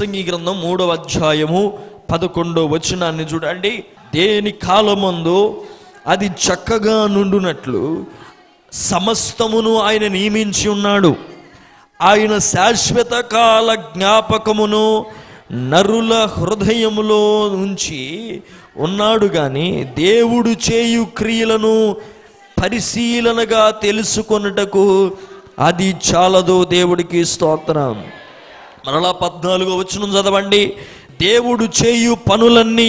ప్రసంగి గ్రంథం మూడవ అధ్యాయము పదకొండో వచనాన్ని చూడండి దేని కాలమందు అది చక్కగా నుండునట్లు సమస్తమును ఆయన నియమించి ఉన్నాడు ఆయన శాశ్వత కాల జ్ఞాపకమును నరుల హృదయములో ఉంచి ఉన్నాడు కానీ దేవుడు చేయు క్రియలను పరిశీలనగా తెలుసుకొనుటకు అది చాలదు దేవుడికి స్తోత్రం మరలా పద్నాలుగో వచనం చదవండి దేవుడు చేయు పనులన్నీ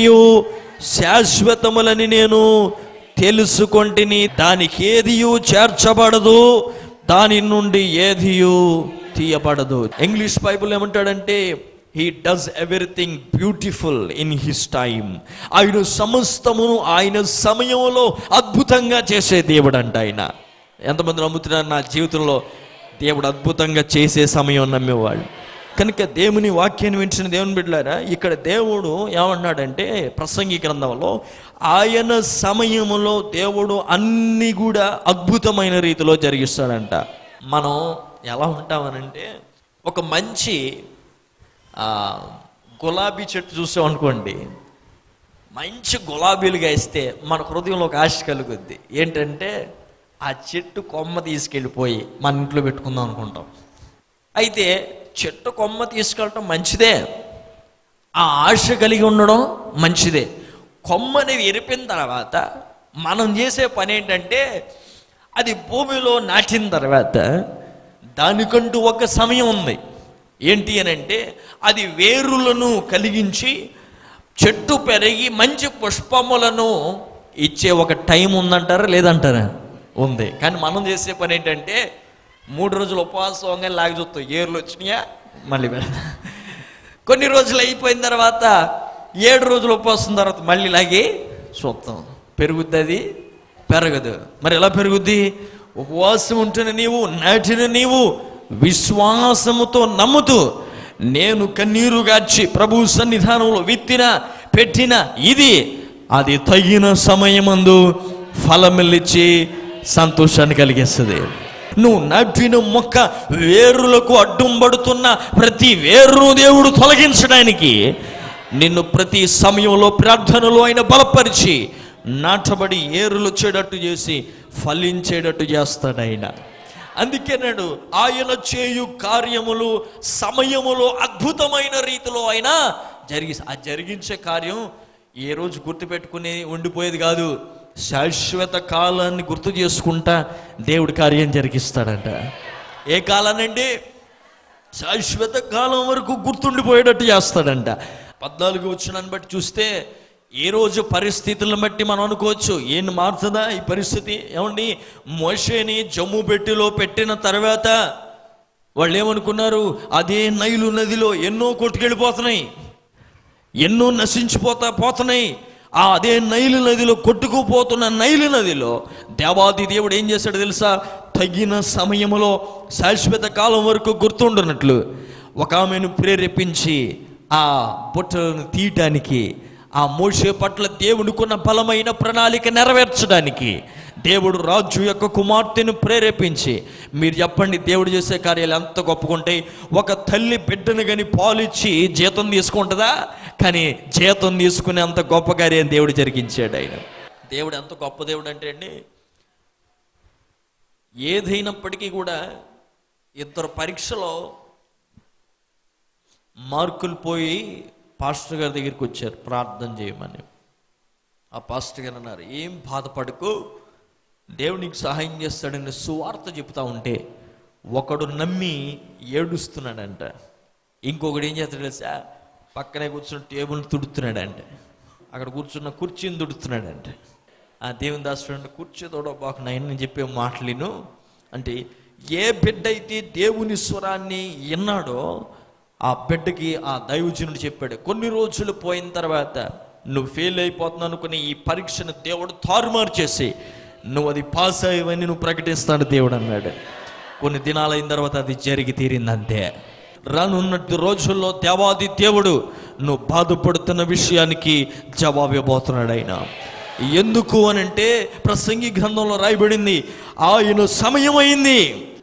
శాశ్వతములని నేను తెలుసుకొంటిని దానికి ఏదియు చేర్చబడదు దాని నుండి ఏదియు తీయబడదు ఇంగ్లీష్ బైబుల్ ఏమంటాడంటే he does everything beautiful in his time ఆయన సమస్తమును ఆయన సమయంలో అద్భుతంగా చేసే దేవుడు అంట ఆయన ఎంతమంది నమ్ముతున్నారు నా జీవితంలో దేవుడు అద్భుతంగా చేసే సమయం నమ్మేవాళ్ళు కనుక దేవుని వాక్యాన్ని వించిన దేవుని బిడ్డలారా ఇక్కడ దేవుడు ఏమన్నాడంటే ప్రసంగి గ్రంథంలో ఆయన సమయములో దేవుడు అన్ని కూడా అద్భుతమైన రీతిలో జరిగిస్తాడంట మనం ఎలా ఉంటామనంటే ఒక మంచి ఆ, గులాబీ చెట్టు చూసాం అనుకోండి మంచి గులాబీలుగా ఇస్తే మన హృదయంలో ఒక ఆశ కలుగుద్ది ఏంటంటే ఆ చెట్టు కొమ్మ తీసుకెళ్ళిపోయి మన ఇంట్లో పెట్టుకుందాం అనుకుంటాం అయితే చెట్టు కొమ్మ తీసుకెళ్ళటం మంచిదే ఆ ఆశ కలిగి ఉండడం మంచిదే కొమ్మని ఎరిపిన తర్వాత మనం చేసే పని ఏంటంటే అది భూమిలో నాటిన తర్వాత దానికంటూ ఒక సమయం ఉంది ఏంటి అని అంటే అది వేరులను కలిగించి చెట్టు పెరిగి మంచి పుష్పములను ఇచ్చే ఒక టైం ఉందంటారా లేదంటారా ఉంది కానీ మనం చేసే పని ఏంటంటే మూడు రోజులు ఉపవాసం అవగానే లాగి చూస్తాం ఏర్లు వచ్చినాయా మళ్ళీ పెడతా కొన్ని రోజులు అయిపోయిన తర్వాత ఏడు రోజులు ఉపవాసం తర్వాత మళ్ళీ లాగి చూస్తాం పెరుగుద్ది అది పెరగదు మరి ఎలా పెరుగుద్ది ఉపవాసం ఉంటున్న నీవు నాటిన నీవు విశ్వాసముతో నమ్ముతూ నేను కన్నీరు గార్చి ప్రభు సన్నిధానంలో విత్తిన పెట్టిన ఇది అది తగిన సమయమందు ఫలమిల్లిచ్చి సంతోషాన్ని కలిగిస్తుంది నువ్వు నాటిన మొక్క వేరులకు అడ్డం పడుతున్న ప్రతి వేరును దేవుడు తొలగించడానికి నిన్ను ప్రతి సమయంలో ప్రార్థనలో ఆయన బలపరిచి నాటబడి ఏరులు వచ్చేటట్టు చేసి ఫలించేటట్టు చేస్తాడు ఆయన అందుకేనాడు ఆయన చేయు కార్యములు సమయములో అద్భుతమైన రీతిలో ఆయన జరిగి ఆ జరిగించే కార్యం ఏ రోజు గుర్తుపెట్టుకుని ఉండిపోయేది కాదు శాశ్వత కాలాన్ని గుర్తు చేసుకుంటా దేవుడి కార్యం జరిగిస్తాడంట ఏ కాలానండి శాశ్వత కాలం వరకు గుర్తుండిపోయేటట్టు చేస్తాడంట పద్నాలుగు వచ్చినాన్ని బట్టి చూస్తే ఏ రోజు పరిస్థితులను బట్టి మనం అనుకోవచ్చు ఏం మారుతుందా ఈ పరిస్థితి ఏమండి మోషేని జమ్ము పెట్టిలో పెట్టిన తర్వాత వాళ్ళు ఏమనుకున్నారు అదే నైలు నదిలో ఎన్నో కొట్టుకెళ్ళిపోతున్నాయి ఎన్నో నశించిపోతా పోతున్నాయి ఆ అదే నైలు నదిలో కొట్టుకుపోతున్న నైలు నదిలో దేవాది దేవుడు ఏం చేశాడు తెలుసా తగిన సమయంలో శాశ్వత కాలం వరకు గుర్తుండనట్లు ఒక ఆమెను ప్రేరేపించి ఆ బుట్టలను తీయటానికి ఆ మోషే పట్ల దేవునికున్న బలమైన ప్రణాళిక నెరవేర్చడానికి దేవుడు రాజు యొక్క కుమార్తెను ప్రేరేపించి మీరు చెప్పండి దేవుడు చేసే కార్యాలు ఎంత గొప్పగుంటాయి ఒక తల్లి బిడ్డను కానీ పాలిచ్చి జీతం తీసుకుంటుందా కానీ జీతం తీసుకునే అంత గొప్ప కార్యం దేవుడు జరిగించాడు ఆయన దేవుడు ఎంత గొప్ప దేవుడు అంటే అండి ఏదైనప్పటికీ కూడా ఇద్దరు పరీక్షలో మార్కులు పోయి పాస్టర్ గారి దగ్గరికి వచ్చారు ప్రార్థన చేయమని ఆ పాస్టర్ గారు అన్నారు ఏం బాధపడకు దేవుడు నీకు సహాయం చేస్తాడని సువార్త చెప్తా ఉంటే ఒకడు నమ్మి ఏడుస్తున్నాడంట ఇంకొకడు ఏం చేస్తాడు తెలుసా పక్కనే కూర్చున్న టేబుల్ తుడుతున్నాడంట అక్కడ కూర్చున్న కుర్చీని తుడుతున్నాడంట ఆ దేవుని దాసుడు అంటే కుర్చీ తోడో బాకు నేను చెప్పే మాటలను అంటే ఏ బిడ్డ అయితే దేవుని స్వరాన్ని విన్నాడో ఆ బిడ్డకి ఆ దైవజనుడు చెప్పాడు కొన్ని రోజులు పోయిన తర్వాత నువ్వు ఫెయిల్ అయిపోతున్నావు అనుకుని ఈ పరీక్షను దేవుడు తారుమారు చేసి నువ్వు అది పాస్ అయ్యవని నువ్వు ప్రకటిస్తాడు దేవుడు అన్నాడు కొన్ని దినాలు అయిన తర్వాత అది జరిగి తీరిందంతే రానున్నట్టు రోజుల్లో దేవాది దేవుడు నువ్వు బాధపడుతున్న విషయానికి జవాబు ఇవ్వబోతున్నాడు ఆయన ఎందుకు అనంటే ప్రసంగి గ్రంథంలో రాయబడింది ఆయన సమయం అయింది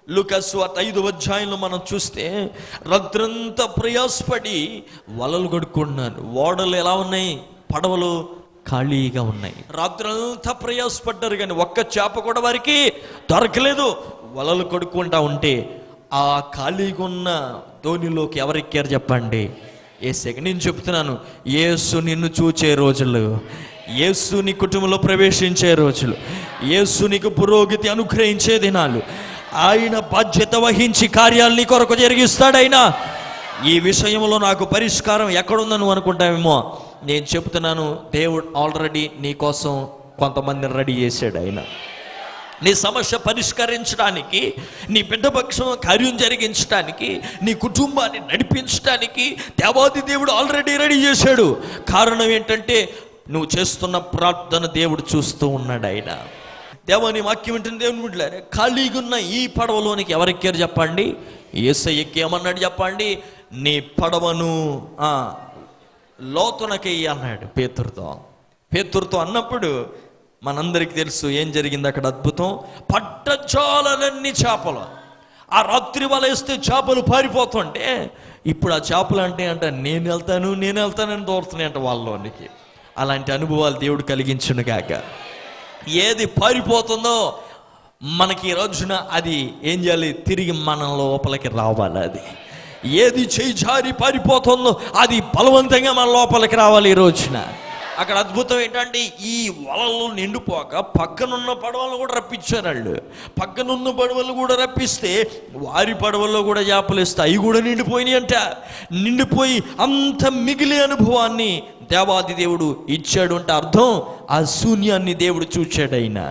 లుకస్ వార్త ఐదు అధ్యాయంలో మనం చూస్తే రాత్రంతా ప్రయాసపడి వలలు కడుక్కున్నారు ఓడలు ఎలా ఉన్నాయి పడవలు ఖాళీగా ఉన్నాయి రాత్రంతా ప్రయాసపడ్డారు కానీ ఒక్క చేప కూడా వారికి దొరకలేదు వలలు కడుక్కుంటా ఉంటే ఆ ఖాళీగా ఉన్న ధోనిలోకి ఎవరెక్కారు చెప్పండి ఏసేక నేను చెప్తున్నాను యేసు నిన్ను చూచే రోజులు యేసు నీ కుటుంబంలో ప్రవేశించే రోజులు యేసు నీకు పురోగతి అనుగ్రహించే దినాలు ఆయన బాధ్యత వహించి కార్యాలు నీ కొరకు జరిగిస్తాడైనా ఈ విషయంలో నాకు పరిష్కారం ఎక్కడుందని నువ్వు అనుకుంటావేమో నేను చెప్తున్నాను దేవుడు ఆల్రెడీ నీ కోసం కొంతమందిని రెడీ చేశాడు ఆయన నీ సమస్య పరిష్కరించడానికి నీ బిడ్డ పక్షం కార్యం జరిగించడానికి నీ కుటుంబాన్ని నడిపించడానికి దేవాది దేవుడు ఆల్రెడీ రెడీ చేశాడు కారణం ఏంటంటే నువ్వు చేస్తున్న ప్రార్థన దేవుడు చూస్తూ ఉన్నాడు ఆయన దేవాని వాక్యం ఏంటంటే దేవుని బిడ్డలారా ఖాళీగా ఉన్న ఈ పడవలోనికి ఎవరెక్కారు చెప్పండి ఏసయ్యకి ఏమన్నాడు చెప్పండి నీ పడవను ఆ, లోతునకెయ్యి అన్నాడు పేతురుతో పేతురుతో అన్నప్పుడు మనందరికీ తెలుసు ఏం జరిగింది అక్కడ అద్భుతం పట్టజాలనన్ని చేపలు ఆ రాత్రి వలేస్తే చేపలు పారిపోతుంటే ఇప్పుడు ఆ చేపలు అంటే అంట నేను వెళ్తాను నేను వెళ్తానని దోరుతున్నాయి అంట వాళ్ళలోనికి అలాంటి అనుభవాలు దేవుడు కలిగించును గాక ఏది పారిపోతుందో మనకి ఈ రోజున అది ఏం చేయాలి తిరిగి మన లోపలికి రావాలి అది ఏది చేయి జారి పారిపోతుందో అది బలవంతంగా మన లోపలికి రావాలి ఈ రోజున అక్కడ అద్భుతం ఏంటంటే ఈ వలలు నిండిపోక పక్కనున్న పడవలను కూడా రప్పించారు వాళ్ళు పక్కనున్న పడవలు కూడా రప్పిస్తే వారి పడవల్లో కూడా చేపలు ఇస్తే అవి కూడా నిండిపోయినాయి అంట నిండిపోయి అంత మిగిలి అనుభవాన్ని దేవాది దేవుడు ఇచ్చాడు అంటే అర్థం ఆ శూన్యాన్ని దేవుడు చూచాడు అయినా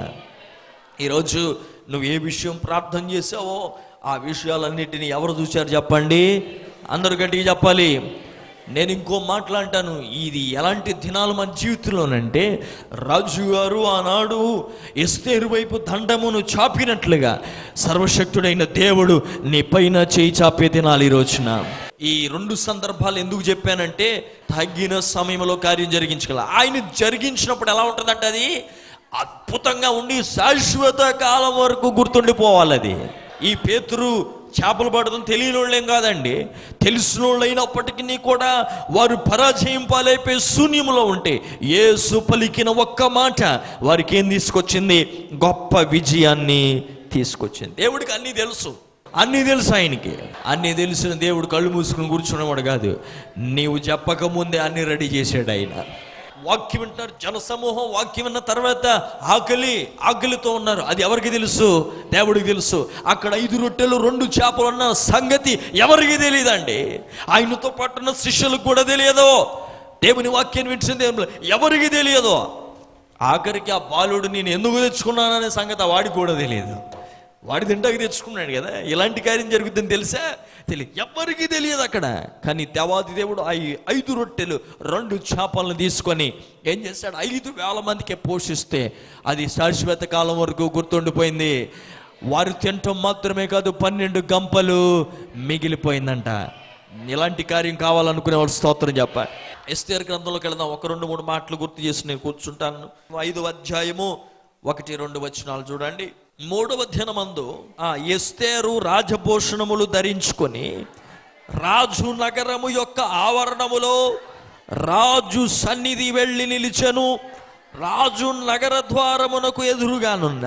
ఈరోజు నువ్వు ఏ విషయం ప్రార్థన చేసావో ఆ విషయాలన్నిటిని ఎవరు చూశారు చెప్పండి అందరు గట్టిగా చెప్పాలి నేను ఇంకో మాట్లాంటాను ఇది ఎలాంటి దినాలు మన జీవితంలోనంటే రాజు గారు ఆనాడు ఎస్తేరు వైపు దండమును చాపినట్లుగా సర్వశక్తుడైన దేవుడు నీ పైన చేయి చాపే దినాలు ఈ రోజున ఈ రెండు సందర్భాలు ఎందుకు చెప్పానంటే తగ్గిన సమయంలో కార్యం జరిగించగల ఆయన జరిగించినప్పుడు ఎలా ఉంటుందంటే అది అద్భుతంగా ఉండి శాశ్వత కాలం వరకు గుర్తుండిపోవాలి అది ఈ పేతురు చేపలు పడడం తెలియని వాళ్ళేం కాదండి తెలిసిన వాళ్ళు అయినప్పటికీ కూడా వారు పరాజయం పాలైపోయి శూన్యములో ఉంటే యేసు పలికిన ఒక్క మాట వారికి ఏం తీసుకొచ్చింది గొప్ప విజయాన్ని తీసుకొచ్చింది దేవుడికి అన్నీ తెలుసు అన్నీ తెలుసు ఆయనకి అన్నీ తెలిసిన దేవుడు కళ్ళు మూసుకుని కూర్చున్నవాడు కాదు నీవు చెప్పక ముందే అన్ని రెడీ చేశాడు ఆయన వాక్యం వింటున్నారు జనసమూహం వాక్యం విన్న తర్వాత ఆకలి ఆకలితో ఉన్నారు అది ఎవరికి తెలుసు దేవుడికి తెలుసు అక్కడ ఐదు రొట్టెలు రెండు చేపలు ఉన్న సంగతి ఎవరికి తెలియదండి ఆయనతో పాటు ఉన్న శిష్యులకు కూడా తెలియదు దేవుని వాక్యాన్ని వింటుంది ఎవరికి తెలియదు ఆఖరికి ఆ బాలుడు నేను ఎందుకు తెచ్చుకున్నాననే సంగతి ఆ వాడికి కూడా తెలియదు వాడి తింటాకి తెచ్చుకున్నాడు కదా ఇలాంటి కార్యం జరుగుతుందని తెలుసా తెలియదు ఎవరికి తెలియదు అక్కడ కానీ దేవాది దేవుడు ఆ ఐదు రొట్టెలు రెండు చేపలను తీసుకొని ఏం చేశాడు ఐదు వేల మందికి పోషిస్తే అది శాశ్వత కాలం వరకు గుర్తుండిపోయింది వారు తినటం మాత్రమే కాదు పన్నెండు గంపలు మిగిలిపోయిందంట ఇలాంటి కార్యం కావాలనుకునే వాళ్ళు స్తోత్రం చెప్పాలి ఎస్తేర్ గ్రంథంలోకి వెళదాం ఒక రెండు మూడు మాటలు గుర్తు చేసి నేను కూర్చుంటాను ఐదు అధ్యాయము ఒకటి రెండు వచనాలు చూడండి మూడవ దినమందు ఆ ఎస్తేరు రాజభూషణములు ధరించుకొని రాజు నగరము యొక్క ఆవరణములో రాజు సన్నిధి వెళ్ళి నిలిచెను రాజు నగర ద్వారమునకు ఎదురుగానున్న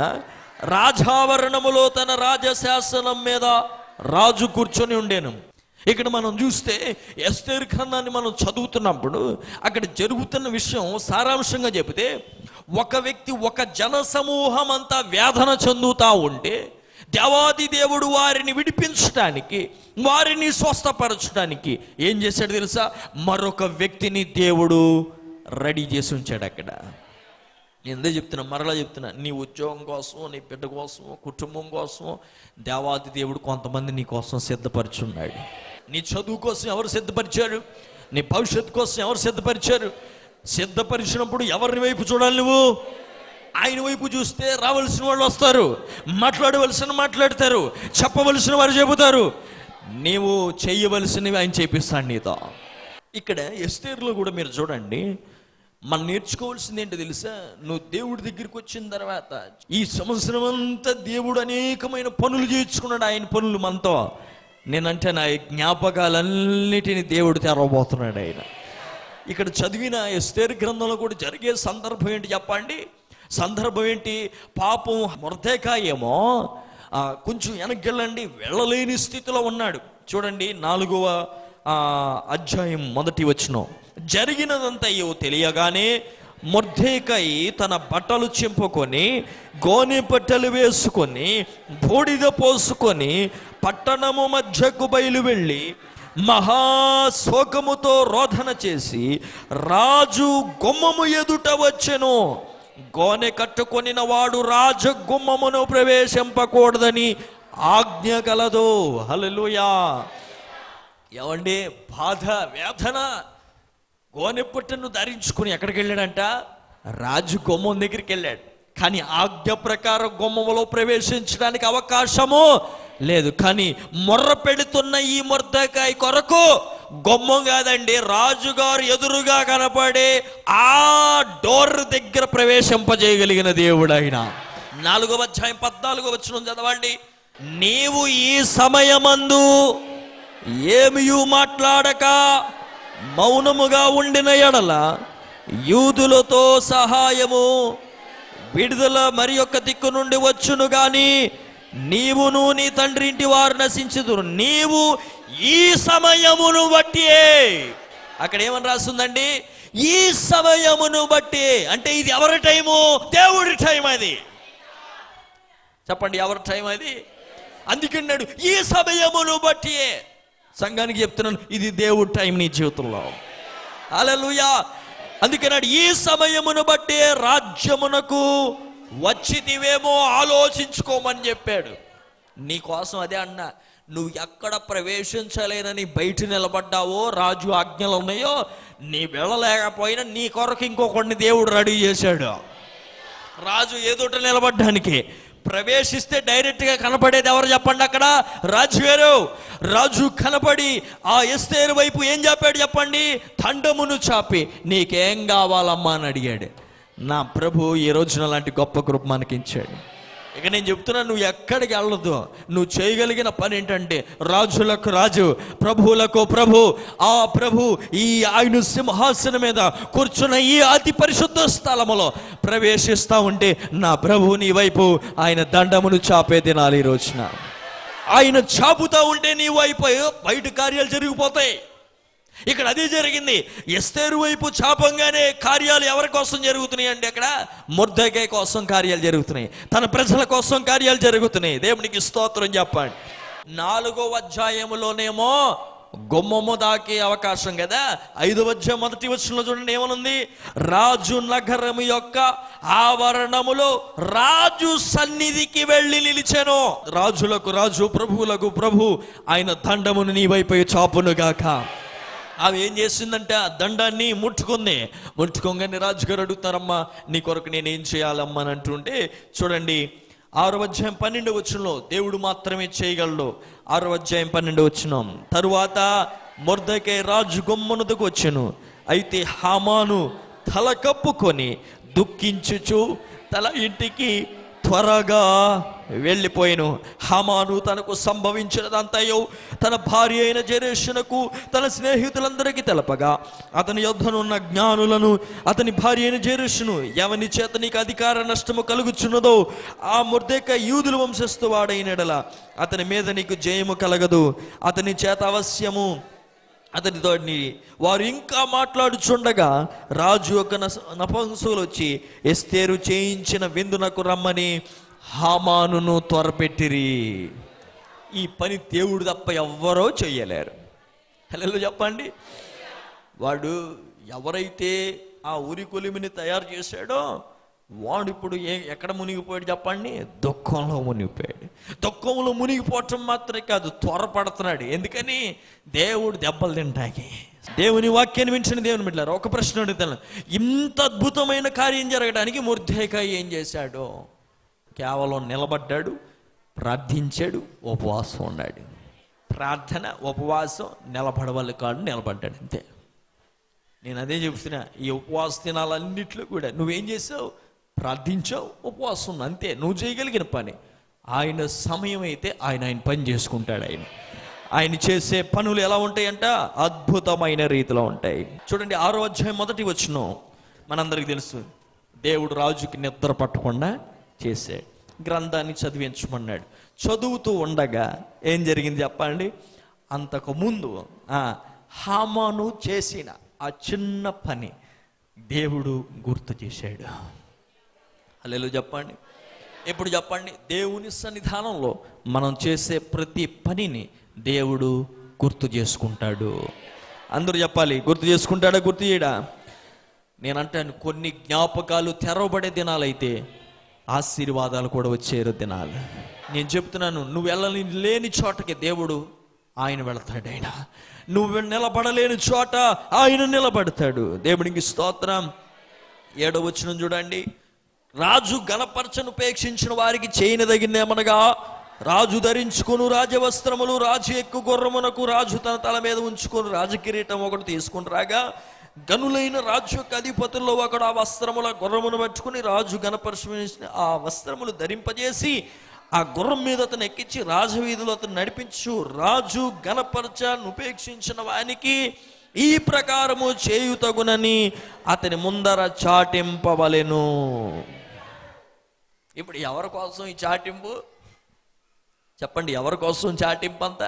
రాజావరణములో తన రాజశాసనం మీద రాజు కూర్చొని ఉండేను ఇక్కడ మనం చూస్తే ఎస్తేర్ ఖండాన్ని మనం చదువుతున్నప్పుడు అక్కడ జరుగుతున్న విషయం సారాంశంగా చెబితే ఒక వ్యక్తి ఒక జన సమూహం అంతా వేదన చెందుతా ఉంటే దేవాది దేవుడు వారిని విడిపించడానికి వారిని స్వస్థపరచడానికి ఏం చేశాడు తెలుసా మరొక వ్యక్తిని దేవుడు రెడీ చేసి ఉంచాడు అక్కడ నేను ఎందే చెప్తున్నా మరలా చెప్తున్నా నీ ఉద్యోగం కోసం నీ బిడ్డ కోసం కుటుంబం కోసం దేవాది దేవుడు కొంతమంది నీ కోసం సిద్ధపరిచున్నాడు నీ చదువు కోసం ఎవరు సిద్ధపరిచారు నీ భవిష్యత్తు కోసం ఎవరు సిద్ధపరిచారు సిద్ధపరిచినప్పుడు ఎవరిని వైపు చూడాలి నువ్వు ఆయన వైపు చూస్తే రావలసిన వాళ్ళు వస్తారు మాట్లాడవలసిన మాట్లాడతారు చెప్పవలసిన వారు చెబుతారు నీవు చేయవలసినవి ఆయన చేపిస్తాడు నీతో ఇక్కడ ఎస్తేరులో కూడా మీరు చూడండి మనం నేర్చుకోవాల్సింది ఏంటో తెలుసా నువ్వు దేవుడి దగ్గరికి వచ్చిన తర్వాత ఈ సంవత్సరం అంతా దేవుడు అనేకమైన పనులు చేర్చుకున్నాడు ఆయన పనులు మనతో నేనంటే నా జ్ఞాపకాలన్నిటిని దేవుడు తెరవబోతున్నాడు ఆయన ఇక్కడ చదివిన ఎస్తేరు గ్రంథంలో కూడా జరిగే సందర్భం ఏంటి చెప్పండి సందర్భం ఏంటి పాపం మొరతేకాయేమో ఆ, కొంచెం వెనక్కి వెళ్ళండి వెళ్ళలేని స్థితిలో ఉన్నాడు చూడండి నాలుగవ ఆ, అధ్యాయం మొదటి వచనం జరిగినదంతా ఏవో తెలియగానే మొర్ధేకై తన బట్టలు చింపుకొని గోనె పట్టలు వేసుకొని బూడిద పోసుకొని పట్టణము మధ్యకు బయలు వెళ్ళి మహాశోకముతో రోధన చేసి రాజు గుమ్మము ఎదుట వచ్చెను గోనె కట్టుకొనిన వాడు రాజ గుమ్మమును ప్రవేశింపకూడదని ఆజ్ఞ కలదు హల్లెలూయా ఏమండి బాధ వేదన గోనెపట్టును ధరించుకుని ఎక్కడికి వెళ్ళాడంట రాజు గుమ్మం దగ్గరికి వెళ్ళాడు కానీ ఆజ్ఞ ప్రకారం గుమ్మములో ప్రవేశించడానికి అవకాశము లేదు కానీ మొర్ర పెడుతున్న ఈ మొర్దకాయ కొరకు గుమ్మం కాదండి రాజుగారు ఎదురుగా కనపడే ఆ డోర్ దగ్గర ప్రవేశింపజేయగలిగిన దేవుడు ఆయన నాలుగవ అధ్యాయం పద్నాలుగో వచ్చిన చదవండి నీవు ఈ సమయమందు ఏమియు మాట్లాడక మౌనముగా ఉండిన ఎడల యూదులతో సహాయము విడుదల మరి యొక్క దిక్కు నుండి వచ్చును గాని నీవును నీ తండ్రి ఇంటి వారు నశించుదురు నీవు ఈ సమయమును బట్టి అక్కడ ఏమని రాస్తుందండి ఈ సమయమును బట్టి అంటే ఇది ఎవరి టైము దేవుడి టైం అది చెప్పండి ఎవరి టైం అది అందుకన్నాడు ఈ సమయమును బట్టి సంఘానికి చెప్తున్నాను ఇది దేవుడి టైం నీ జీవితంలో అలలుయా అందుకన్నాడు ఈ సమయమును బట్టి రాజ్యమునకు వచ్చితివేమో ఆలోచించుకోమని చెప్పాడు నీ కోసం అదే అన్నా నువ్వు ఎక్కడ ప్రవేశించలేనని బయట నిలబడ్డావో రాజు ఆజ్ఞలు ఉన్నాయో నీ వెళ్ళలేకపోయినా నీ కొరకు ఇంకొకడిని దేవుడు రెడీ చేశాడు రాజు ఏదోట నిలబడ్డానికి ప్రవేశిస్తే డైరెక్ట్గా కనపడేది ఎవరు చెప్పండి అక్కడ రాజు గారు రాజు కనపడి ఆ ఎస్తేరు వైపు ఏం చెప్పాడు చెప్పండి తండమును చాపి నీకేం కావాలమ్మా అని అడిగాడు నా ప్రభు ఈ రోజున లాంటి గొప్ప కృప మనకించాడు ఇక నేను చెప్తున్నా నువ్వు ఎక్కడికి వెళ్ళదు నువ్వు చేయగలిగిన పని ఏంటంటే రాజులకు రాజు ప్రభువులకు ప్రభు ఆ ప్రభు ఈ ఆయన సింహాసనం మీద కూర్చున్న ఈ అతి పరిశుద్ధ స్థలములో ప్రవేశిస్తా ఉంటే నా ప్రభు నీ వైపు ఆయన దండమును చాపే దినాలు ఈ రోజున ఆయన చాపుతా ఉంటే నీ వైపు బయట కార్యాలు జరిగిపోతాయి ఇక్కడ అదే జరిగింది ఎస్తేరు వైపు చాపంగానే కార్యాలు ఎవరి కోసం జరుగుతున్నాయి అండి అక్కడ ముర్దకే కోసం కార్యాలు జరుగుతున్నాయి తన ప్రజల కోసం కార్యాలు జరుగుతున్నాయి దేవునికి స్తోత్రం చెప్పండి నాలుగో అధ్యాయములోనేమో గుమ్మము దాకే అవకాశం కదా ఐదో అధ్యాయం మొదటి వచ్చిన చూడండి ఏమనుంది రాజు నగరము యొక్క ఆవరణములో రాజు సన్నిధికి వెళ్ళి నిలిచెను రాజులకు రాజు ప్రభువులకు ప్రభు ఆయన దండమును నీ వైపు చాపునుగాక ఆమె ఏం చేసిందంటే ఆ దండాన్ని ముట్టుకుంది ముట్టుకోగానే రాజుగారు అడుగుతారమ్మా నీ కొరకు నేను ఏం చేయాలమ్మా అని అంటుంటే చూడండి ఆరో అధ్యాయం పన్నెండు వచ్చులో దేవుడు మాత్రమే చేయగలడు ఆరో అధ్యాయం పన్నెండు వచ్చిన తరువాత మొర్దకే రాజు గొమ్మనుదకు వచ్చెను అయితే హామాను తల కప్పుకొని దుఃఖించుచు తల ఇంటికి త్వరగా వెళ్ళిపోయాను హామాను తనకు సంభవించినదంతయో తన భార్య అయిన జరేషునకు తన స్నేహితులందరికీ తెలపగా అతని యొద్దనున్న జ్ఞానులను అతని భార్య అయిన జేరుషును ఎవని చేత నీకు అధికార నష్టము కలుగుచున్నదో ఆ ముర్దేక యూదుల వంశస్థు వాడైనడల అతని మీద నీకు జయము కలగదు అతని చేత అవశ్యము అతనితో వారు ఇంకా మాట్లాడుచుండగా రాజు యొక్క నస- నపుంసకులు వచ్చి ఎస్తేరు చేయించిన విందునకు రమ్మని హామానును త్వరపెట్టిరి ఈ పని దేవుడు తప్ప ఎవ్వరో చెయ్యలేరు హలో చెప్పండి వాడు ఎవరైతే ఆ ఉరి కొలిమిని తయారు చేశాడో వాడు ఇప్పుడు ఏ ఎక్కడ మునిగిపోయాడు చెప్పండి దుఃఖంలో మునిగిపోయాడు దుఃఖంలో మునిగిపోవటం మాత్రమే కాదు త్వరపడుతున్నాడు ఎందుకని దేవుడు దెబ్బలు తింటాకి దేవుని వాక్యాన్ని వించిన దేవుని బిడ్డారు ఒక ప్రశ్న అడుగుతాను ఇంత అద్భుతమైన కార్యం జరగడానికి ముర్ధేకాయ ఏం చేశాడు కేవలం నిలబడ్డాడు ప్రార్థించాడు ఉపవాసం ఉన్నాడు ప్రార్థన ఉపవాసం నిలబడవాలి కాడు నిలబడ్డాడు అంతే నేను అదే చెప్తున్నా ఈ ఉపవాస దినాలన్నింటిలో కూడా నువ్వేం చేసావు ప్రార్థించావు ఉపవాసం ఉన్నావు. అంతే నువ్వు చేయగలిగిన పని ఆయన సమయం అయితే ఆయన ఆయన పని చేసుకుంటాడు ఆయన ఆయన చేసే పనులు ఎలా ఉంటాయంట అద్భుతమైన రీతిలో ఉంటాయి చూడండి ఆరో అధ్యాయం మొదటి వచ్చిన మనందరికి తెలుసు దేవుడు రాజుకి నిద్ర పట్టకుండా చేశాడు గ్రంథాన్ని చదివించమన్నాడు చదువుతూ ఉండగా ఏం జరిగింది చెప్పండి అంతకు ముందు ఆ, హామాను చేసిన ఆ చిన్న పని దేవుడు గుర్తు చేశాడు అల్లెలు చెప్పండి ఇప్పుడు చెప్పండి దేవుని సన్నిధానంలో మనం చేసే ప్రతి పనిని దేవుడు గుర్తు చేసుకుంటాడు అందరూ చెప్పాలి గుర్తు చేసుకుంటాడా గుర్తు చేయడా నేను అంటాను కొన్ని జ్ఞాపకాలు తెరవబడే దినాలైతే ఆశీర్వాదాలు కూడా వచ్చే దినాలు నేను చెప్తున్నాను నువ్వు వెళ్ళని లేని చోటకి దేవుడు ఆయన వెళతాడు ఆయన నువ్వు నిలబడలేని చోట ఆయన నిలబడతాడు దేవునికి స్తోత్రం ఏడో వచ్చిన చూడండి రాజు గణపరచను ఉపేక్షించిన వారికి చేయనిదగినేమనగా రాజు ధరించుకును రాజవస్త్రములు రాజు ఎక్కు గుర్రమునకు రాజు తన తల మీద ఉంచుకొని రాజకిరీటం ఒకటి తీసుకుని రాగా గనులైన రాజు యొక్క అధిపతుల్లో ఒకడు ఆ వస్త్రముల గుర్రమును పట్టుకుని రాజు గణపరచు ఆ వస్త్రములు ధరింపజేసి ఆ గుర్రం మీద అతను ఎక్కించి రాజవీధిలో అతను నడిపించు రాజు గణపరచను ఉపేక్షించిన వానికి ఈ ప్రకారము చేయుతగునని అతని ముందర చాటింపవలెను ఇప్పుడు ఎవరి కోసం ఈ చాటింపు చెప్పండి ఎవరి కోసం చాటింపు అంతా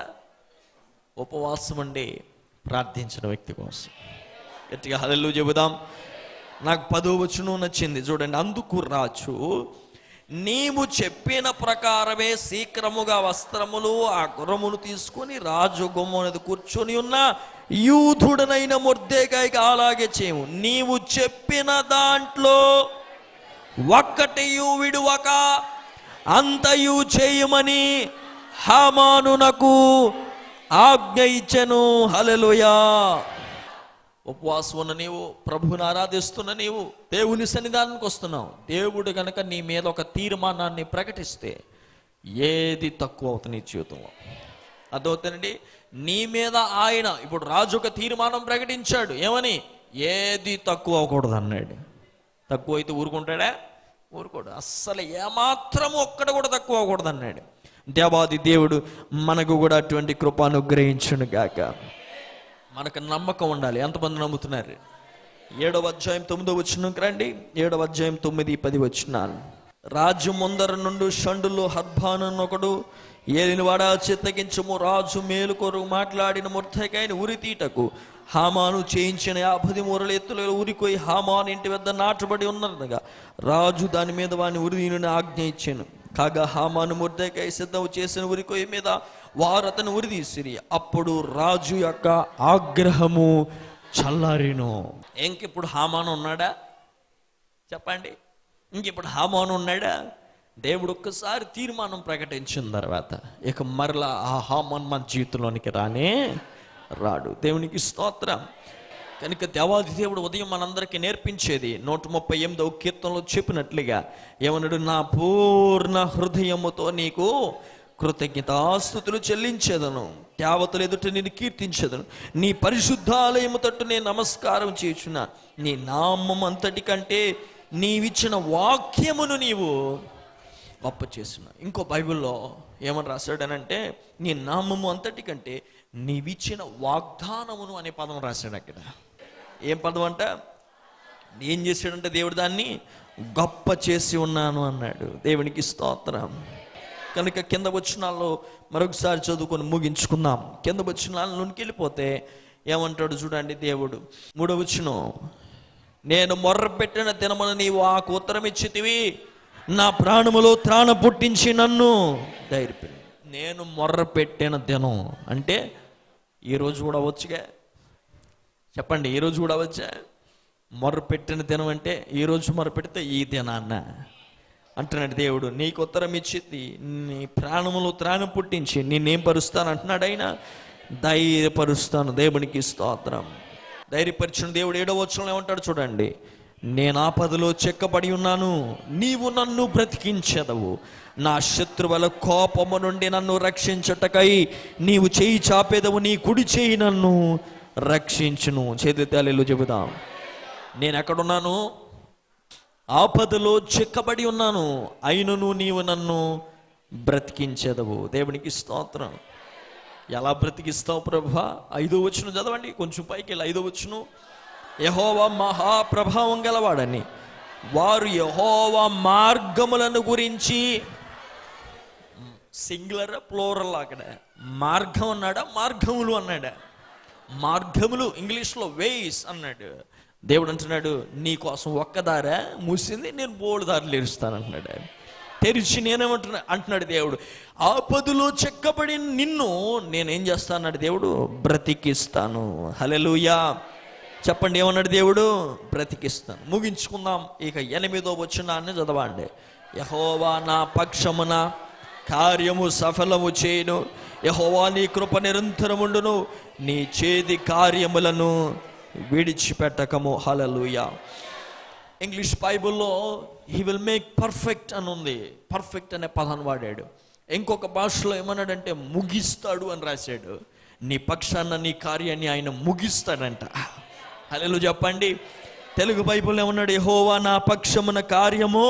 ఉపవాసం అండి ప్రార్థించిన వ్యక్తి కోసం గట్టిగా హలలు చెబుదాం నాకు పదో వచనం నచ్చింది చూడండి అందుకు రాజు నీవు చెప్పిన ప్రకారమే శీఘ్రముగా వస్త్రములు ఆ గుర్రమును తీసుకొని రాజు గుమ్మనది కూర్చొని ఉన్న యూధుడనైన ముర్దేకాయకి అలాగే చేయము నీవు చెప్పిన దాంట్లో ఒక్కటియు విడువక అంతయు చేయమని హామానునకు ఆజ్ఞ ఇచ్చెను హలెలుయా ఉపవాసం ఉన్న నీవు ప్రభువుని ఆరాధిస్తున్న నీవు దేవుని సన్నిధానానికి వస్తున్నావు దేవుడు గనక నీ మీద ఒక తీర్మానాన్ని ప్రకటిస్తే ఏది తక్కువ అవుతుంది నీ జీవితంలో అదవుతానండి నీ మీద ఆయన ఇప్పుడు రాజు ఒక తీర్మానం ప్రకటించాడు ఏమని ఏది తక్కువ అవ్వకూడదు అన్నాడు తక్కువ అయితే ఊరుకుంటాడా ఊరుకోడు అస్సలు ఏమాత్రము ఒక్కడ కూడా తక్కువ అవ్వకూడదు అన్నాడు దేవాది దేవుడు మనకు కూడా అటువంటి కృప అనుగ్రహించును గాక మనకు నమ్మకం ఉండాలి ఎంతమంది నమ్ముతున్నారు ఏడవ అధ్యాయం తొమ్మిదో వచ్చిన రండి ఏడవ అధ్యాయం తొమ్మిది పది వచ్చినాను రాజు ముందర నుండి షండులో హర్భాను ఒకడు ఏలినవాడ చిత్తగించము రాజు మేలుకొరు మాట్లాడిన ముర్ధకాయని ఉరి తీటకు హామాను చేయించిన యాభై మూరల ఎత్తుల ఊరికోయి హామాను ఇంటి వద్ద నాటబడి ఉన్నదనగా రాజు దాని మీద వాని ఉరిని ఆజ్ఞ ఇచ్చాను కాగా హామాను ముర్దకాయ సిద్ధం చేసిన ఉరికోయి మీద వారు అతను ఉరిదీసిరి అప్పుడు రాజు యొక్క ఆగ్రహము చల్లారిను ఇంకిప్పుడు హామాను ఉన్నాడా చెప్పండి ఇంకిప్పుడు హామాను ఉన్నాడా దేవుడు ఒక్కసారి తీర్మానం ప్రకటించిన తర్వాత ఇక మరలా ఆ హామాన్ మన జీవితంలోనికి రానే రాడు దేవునికి స్తోత్రం కనుక దేవాది దేవుడు ఉదయం మనందరికీ నేర్పించేది నూట ముప్పై ఎనిమిదవ కీర్తనలో చెప్పినట్లుగా ఏమన్నాడు నా పూర్ణ హృదయముతో నీకు కృతజ్ఞతాస్థుతులు చెల్లించేదను యావతులు ఎదుట నేను కీర్తించేదను నీ పరిశుద్ధాలయము తట్టు నేను నమస్కారం చేయుచున్నా నీ నామం అంతటి కంటే నీవిచ్చిన వాక్యమును నీవు గొప్ప చేసిన ఇంకో బైబిల్లో ఏమని రాశాడనంటే నీ నామము అంతటి కంటే నీవిచ్చిన వాగ్దానమును అనే పదం రాశాడు అక్కడ ఏం పదం అంట ఏం చేశాడంటే దేవుడు దాన్ని గొప్ప చేసి ఉన్నాను అన్నాడు దేవునికి స్తోత్రం కనుక కింద వచనాల్లో మరొకసారి చదువుకొని ముగించుకుందాం కింద వచనాలలోనికి వెళ్ళిపోతే ఏమంటాడు చూడండి దేవుడు మూడవ వచనం నేను మొర్రపెట్టిన దినమున నీవు ఆ ఉత్తరం ఇచ్చితివి నా ప్రాణములో త్రాణ పుట్టించి నన్ను ధైర్యం నేను మొర్రపెట్టిన దినం అంటే ఈరోజు కూడా వచ్చుగా చెప్పండి ఈ రోజు కూడా వచ్చా మొర్రపెట్టిన దినం అంటే ఈ రోజు మొరపెడితే ఈ దినాన్న అంటున్నాడు దేవుడు నీకు ఉత్తరం ఇచ్చింది నీ ప్రాణములు త్రాణం పుట్టించి నేనేం పరుస్తాను అంటున్నాడు ఆయన ధైర్యపరుస్తాను దేవునికి స్తోత్రం ధైర్యపరిచిన దేవుడు ఏడో వచ్చంలో ఏమంటాడు చూడండి నేను ఆపదలో చెక్కబడి ఉన్నాను నీవు నన్ను బ్రతికించదవు నా శత్రువుల కోపము నుండి నన్ను రక్షించటకై నీవు చేయి చాపేదవు నీ కుడి చేయి నన్ను రక్షించును చేతి తల్లిలో చెబుదాం నేను ఎక్కడున్నాను ఆపదలో చిక్కబడి ఉన్నాను అయినను నీవు నన్ను బ్రతికించేదవు దేవునికి స్తోత్రం ఎలా బ్రతికిస్తావు ప్రభా ఐదో వచ్చును చదవండి కొంచెం పైకి వెళ్ళి ఐదో వచ్చును యహోవా మహాప్రభావం గలవాడని వారు యహోవా మార్గములను గురించి సింగులర్ ప్లోరల్ అక్కడ మార్గం అన్నాడా మార్గములు అన్నాడా మార్గములు ఇంగ్లీష్లో వేస్ అన్నాడు దేవుడు అంటున్నాడు నీ కోసం ఒక్క దారా మూసింది నేను బోడు దారులు ఎరుస్తాను అంటున్నాడు ఆయన. తెరిచి నేనేమంటున్నా అంటున్నాడు దేవుడు ఆపదలో చెక్కబడి నిన్ను నేనేం చేస్తాను అన్నాడు దేవుడు బ్రతికిస్తాను హలెలుయా చెప్పండి ఏమన్నాడు దేవుడు బ్రతికిస్తాను ముగించుకుందాం ఇక ఎనిమిదో వచ్చినాన్ని చదవండి యహోవా నా పక్షమున కార్యము సఫలము చేయను యహోవా నీ కృప నిరంతరముండును నీ చేతి కార్యములను విడిచిపెట్టకము హలలుయా ఇంగ్లీష్ బైబిల్లో హీ విల్ మేక్ పర్ఫెక్ట్ అని ఉంది పర్ఫెక్ట్ అనే పదాన్ని వాడాడు ఇంకొక భాషలో ఏమన్నాడంటే ముగిస్తాడు అని రాశాడు నీ పక్షాన నీ కార్యాన్ని ఆయన ముగిస్తాడంట హలో చెప్పండి తెలుగు బైబిల్ ఏమన్నాడు యెహోవా నా పక్షమున కార్యము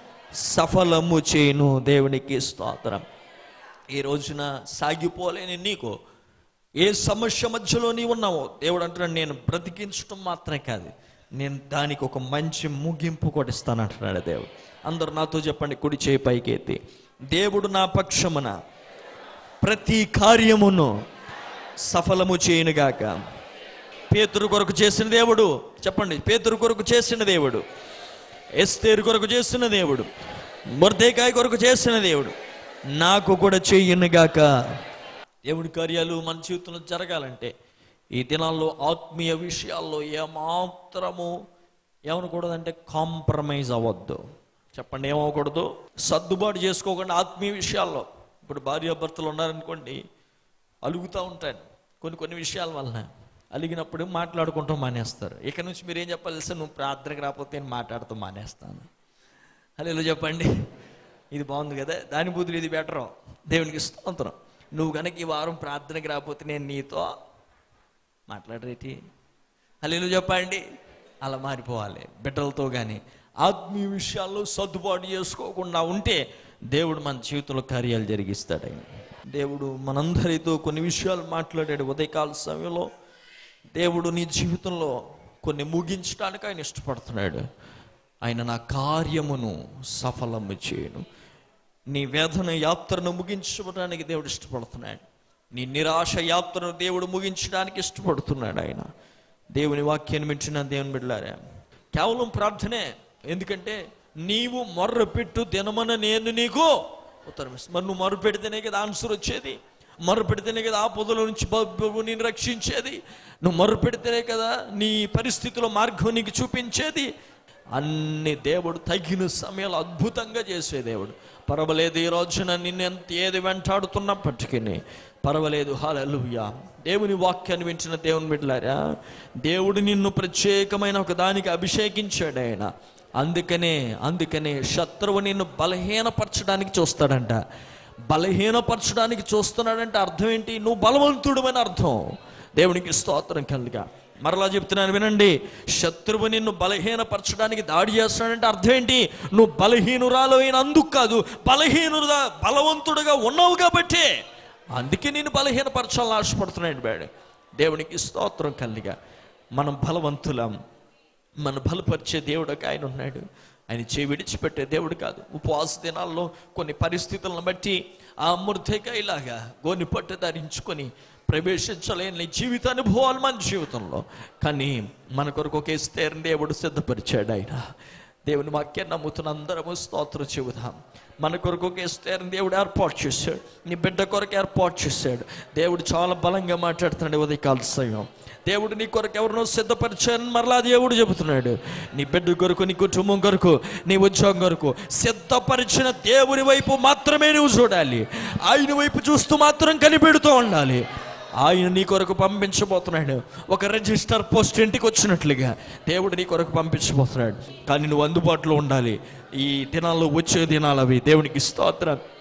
సఫలము చేయను దేవునికి స్తోత్రం ఈ రోజున సాగిపోలేని నీకు ఏ సమస్య మధ్యలో నీ ఉన్నావో దేవుడు అంటున్నాడు నేను బ్రతికించడం మాత్రమే కాదు నేను దానికి ఒక మంచి ముగింపు కూడా ఇస్తాను అంటున్నాడు దేవుడు అందరు నాతో చెప్పండి కుడి చేయి పైకి ఎత్తి దేవుడు నా పక్షమున ప్రతి కార్యమును సఫలము చేయనుగాక పేతురు కొరకు చేసిన దేవుడు చెప్పండి పేతురు కొరకు చేసిన దేవుడు ఎస్తేరు కొరకు చేసిన దేవుడు మొర్దేకాయ కొరకు చేసిన దేవుడు నాకు కూడా చెయ్యనుగాక దేవుడి కార్యాలు మన జీవితంలో జరగాలంటే ఈ దినాల్లో ఆత్మీయ విషయాల్లో ఏమాత్రము ఏమనకూడదంటే కాంప్రమైజ్ అవ్వద్దు చెప్పండి ఏమవ్వకూడదు సర్దుబాటు చేసుకోకుండా ఆత్మీయ విషయాల్లో ఇప్పుడు భార్యాభర్తలు ఉన్నారనుకోండి అలుగుతూ ఉంటాను కొన్ని కొన్ని విషయాల వలన అలిగినప్పుడు మాట్లాడుకుంటూ మానేస్తారు ఇక నుంచి మీరు ఏం చెప్పాలి తెలుసా నువ్వు ప్రార్థనకు రాకపోతే నేను మాట్లాడుతూ మానేస్తాను హలో చెప్పండి ఇది బాగుంది కదా దాని బుద్ధులు ఇది బెటరు దేవునికి స్తోత్రం నువ్వు కనుక ఈ వారం ప్రార్థనకి రాకపోతే నేను నీతో మాట్లాడరేటి హలో చెప్పండి అలా మారిపోవాలి బిడ్డలతో కానీ ఆత్మీయ విషయాల్లో సర్దుబాటు చేసుకోకుండా ఉంటే దేవుడు మన జీవితంలో కార్యాలు జరిగిస్తాడు ఆయన దేవుడు మనందరితో కొన్ని విషయాలు మాట్లాడాడు ఉదయకాల సమయంలో దేవుడు నీ జీవితంలో కొన్ని ముగించడానికి ఆయన ఇష్టపడుతున్నాడు ఆయన నా కార్యమును సఫలము చేయను నీ వేదన యాత్రను ముగించడానికి దేవుడు ఇష్టపడుతున్నాడు నీ నిరాశ యాత్రను దేవుడు ముగించడానికి ఇష్టపడుతున్నాడు ఆయన దేవుని వాక్యాన్ని వింటున్న దేవుని బిడ్డలారా కేవలం ప్రార్థనే ఎందుకంటే నీవు మొర్ర పెట్టు దినమన నేను నీకు ఉత్తరం ఇస్తాను. మరి నువ్వు మొర్ర పెడితేనే కదా ఆన్సర్ వచ్చేది మొర్ర పెడితేనే కదా ఆపదల నుంచి బాబు నేను రక్షించేది నువ్వు మొర్ర పెడితేనే కదా నీ పరిస్థితిలో మార్గం నీకు చూపించేది అన్ని దేవుడు తగిన సమయాలు అద్భుతంగా చేసే దేవుడు పర్వాలేదు ఈ రోజున నిన్ను ఎంత ఏది వెంటాడుతున్నప్పటికీ పర్వాలేదు హాలూయా దేవుని వాక్యాన్ని వింటున్న దేవుని బిడ్డలారా దేవుడు నిన్ను ప్రత్యేకమైన ఒక దానికి అభిషేకించాడు ఆయన అందుకనే అందుకనే శత్రువు నిన్ను బలహీనపరచడానికి చూస్తాడంట బలహీనపరచడానికి చూస్తున్నాడంటే అర్థం ఏంటి నువ్వు బలవంతుడు అని అర్థం దేవునికి స్తోత్రం కలుగా మరలా చెప్తున్నాను వినండి శత్రువు నిన్ను బలహీనపరచడానికి దాడి చేస్తాడంటే అర్థం ఏంటి నువ్వు బలహీనురాలు అయిన అందుకు కాదు బలహీనుడుగా బలవంతుడుగా ఉన్నావు కాబట్టే అందుకే నేను బలహీనపరచాలని ఆశపడుతున్నాడు బాడు దేవునికి స్తోత్రం కలిగా మనం బలవంతులం మన బలపరిచే దేవుడు ఒక ఆయన ఉన్నాడు ఆయన చేయి విడిచిపెట్టే దేవుడు కాదు ఉపవాస దినాల్లో కొన్ని పరిస్థితులను బట్టి ఆ ముర్ధకాయలాగా గోని పట్టు ధరించుకొని ప్రవేశించలేని జీవిత అనుభవాలు మన జీవితంలో కానీ మన కొరకు ఒక ఇస్తేరం దేవుడు సిద్ధపరిచాడు ఆయన దేవుని వాక్యాన్ని నమ్ముతున్న అందరము స్తోత్రం చెబుదాం మన కొరకు ఒక ఇస్తేరం దేవుడు ఏర్పాటు చేశాడు నీ బిడ్డ కొరకు ఏర్పాటు చేశాడు దేవుడు చాలా బలంగా మాట్లాడుతున్నాడు ఉదయకాల సమయం దేవుడు నీ కొరకు ఎవరినో సిద్ధపరిచాను మరలా దేవుడు చెబుతున్నాడు నీ బిడ్డ కొరకు నీ కుటుంబం కొరకు నీ ఉద్యోగం కొరకు సిద్ధపరిచిన దేవుని వైపు మాత్రమే నువ్వు చూడాలి ఆయన వైపు చూస్తూ మాత్రం కనిపెడుతూ ఉండాలి ఆయన నీ కొరకు పంపించబోతున్నాడు ఒక రిజిస్టర్ పోస్ట్ ఇంటికి వచ్చినట్లుగా దేవుడు నీ కొరకు పంపించబోతున్నాడు కానీ నువ్వు అందుబాటులో ఉండాలి ఈ దినాల్లో వచ్చే దినాలు అవి దేవునికి స్తోత్రం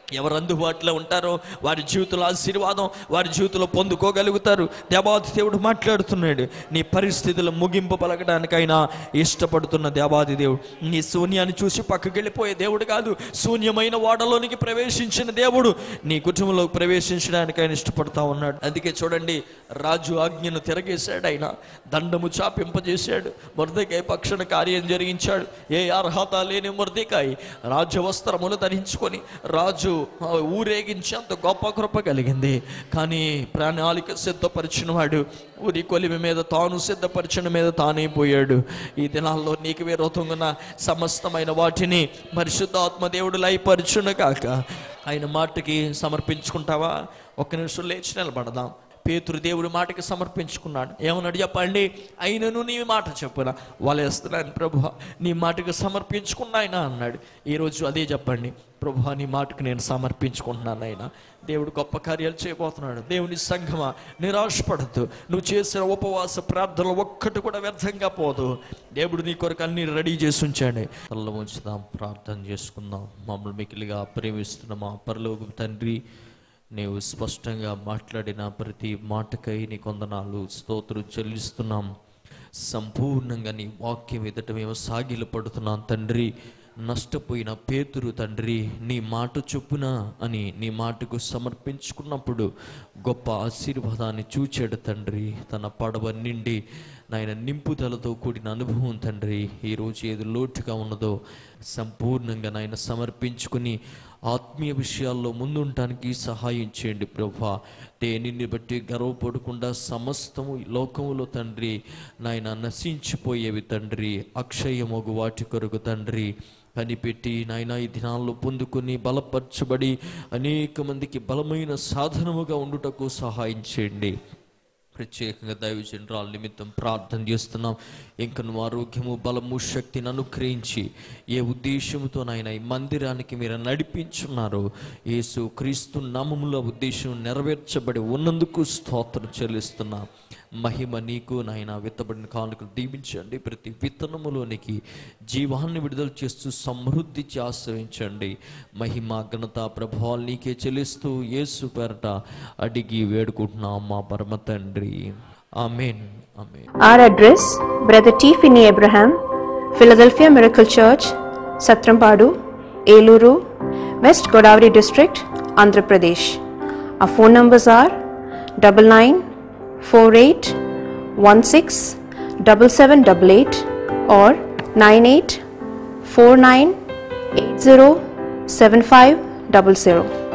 ఎవరు అందుబాటులో ఉంటారో వారి జీవితంలో ఆశీర్వాదం వారి జీవితంలో పొందుకోగలుగుతారు దేవాది దేవుడు మాట్లాడుతున్నాడు నీ పరిస్థితులు ముగింపు పలకడానికైనా ఇష్టపడుతున్న దేవాది దేవుడు నీ శూన్యాన్ని చూసి పక్కకి వెళ్ళిపోయే దేవుడు కాదు శూన్యమైన వాడలోనికి ప్రవేశించిన దేవుడు నీ కుటుంబంలోకి ప్రవేశించడానికైనా ఇష్టపడతా ఉన్నాడు అందుకే చూడండి రాజు ఆజ్ఞను తిరగేశాడు ఆయన దండము చాపింపజేశాడు మొరదకాయ పక్షణ కార్యం జరిగించాడు ఏ అర్హత లేని మొరదకాయ రాజవస్త్రములు ధరించుకొని రాజు ఆ, ఊరేగించేంత గొప్ప కృప కలిగింది కానీ ప్రణాళిక సిద్ధపరిచిన వాడు ఊరి కొలిమి మీద తాను సిద్ధపరిచిన మీద తానే పోయాడు ఈ దినాల్లో నీకు విరోధంగా సమస్తమైన వాటిని పరిశుద్ధాత్మ దేవుడు లయపరచును కాక ఆయన మాటకి సమర్పించుకుంటావా ఒక్క నిమిషం లేచి నిలబడదాం పేతురు దేవుడి మాటకి సమర్పించుకున్నాడు ఏమన్నాడు చెప్పండి అయినను నీ మాట చెప్పున వలేస్తున్నాను ప్రభు నీ మాటకి సమర్పించుకున్నా ఆయన అన్నాడు ఈరోజు అదే చెప్పండి ప్రభు నీ మాటకు నేను సమర్పించుకుంటున్నాను ఆయన దేవుడు గొప్ప కార్యాలు చేయబోతున్నాడు దేవుని సంఘమా నిరాశపడద్దు నువ్వు చేసిన ఉపవాస ప్రార్థనలు ఒక్కటి కూడా వ్యర్థంగా పోదు దేవుడు నీ కొరకు అన్ని రెడీ చేసి ఉంచాడు తల్ల ఉంచుదాం ప్రార్థన చేసుకుందాం మమ్మల్ని మికిలిగా ప్రేమిస్తున్న మా పరలోక తండ్రి నీవు స్పష్టంగా మాట్లాడిన ప్రతి మాటకై నీ కొందనాలు స్తోత్రం చెల్లిస్తున్నాం సంపూర్ణంగా నీ వాక్యం ఎదుట మేము సాగిలు పడుతున్నాం తండ్రి నష్టపోయిన పేతురు తండ్రి నీ మాట చొప్పున అని నీ మాటకు సమర్పించుకున్నప్పుడు గొప్ప ఆశీర్వాదాన్ని చూచాడు తండ్రి తన పడవ నిండి నాయన నింపుదలతో కూడిన అనుభవం తండ్రి ఈరోజు ఏది లోటుగా ఉన్నదో సంపూర్ణంగా నాయన సమర్పించుకుని ఆత్మీయ విషయాల్లో ముందుంటానికి సహాయం చేయండి ప్రభా దేనిని బట్టి గర్వపడకుండా సమస్తము ఈ లోకములో తండ్రి నాయన నశించిపోయేవి తండ్రి అక్షయమగు వాటి కొరకు తండ్రి కనిపెట్టి నాయన ఈ దినాల్లో పొందుకొని బలపరచబడి అనేక మందికి బలమైన సాధనముగా ఉండుటకు సహాయం చేయండి ప్రత్యేకంగా దైవజనరాల నిమిత్తం ప్రార్థన చేస్తున్నాం ఇంకా నువ్వు ఆరోగ్యము బలము శక్తిని అనుగ్రహించి ఏ ఉద్దేశంతో నాయన ఈ మందిరానికి మీరు నడిపించున్నారు యేసు క్రీస్తు నామములో ఉద్దేశం నెరవేర్చబడి ఉన్నందుకు స్తోత్రం చెల్లిస్తున్నాం మహిమ నీకు నాయన విత్తబడిన కానుకలు దీవించండి ప్రతి విత్తనములోనికి జీవాన్ని విడుదల చేస్తూ సమృద్ధిచి ఆశ్రయించండి మహిమ ఘనత ప్రభావాలు నీకే చెల్లిస్తూ యేసు పేరట అడిగి వేడుకుంటున్నాం మా పరమ తండ్రి ఆమెన్ ఆమెన్ Our address Brother T. Finney Abraham, Philadelphia Miracle Church, Satrampadu, Eluru, West Godavari District, Andhra Pradesh. Our phone numbers are double nine four eight one six double seven double eight or nine eight four nine eight zero seven five double zero.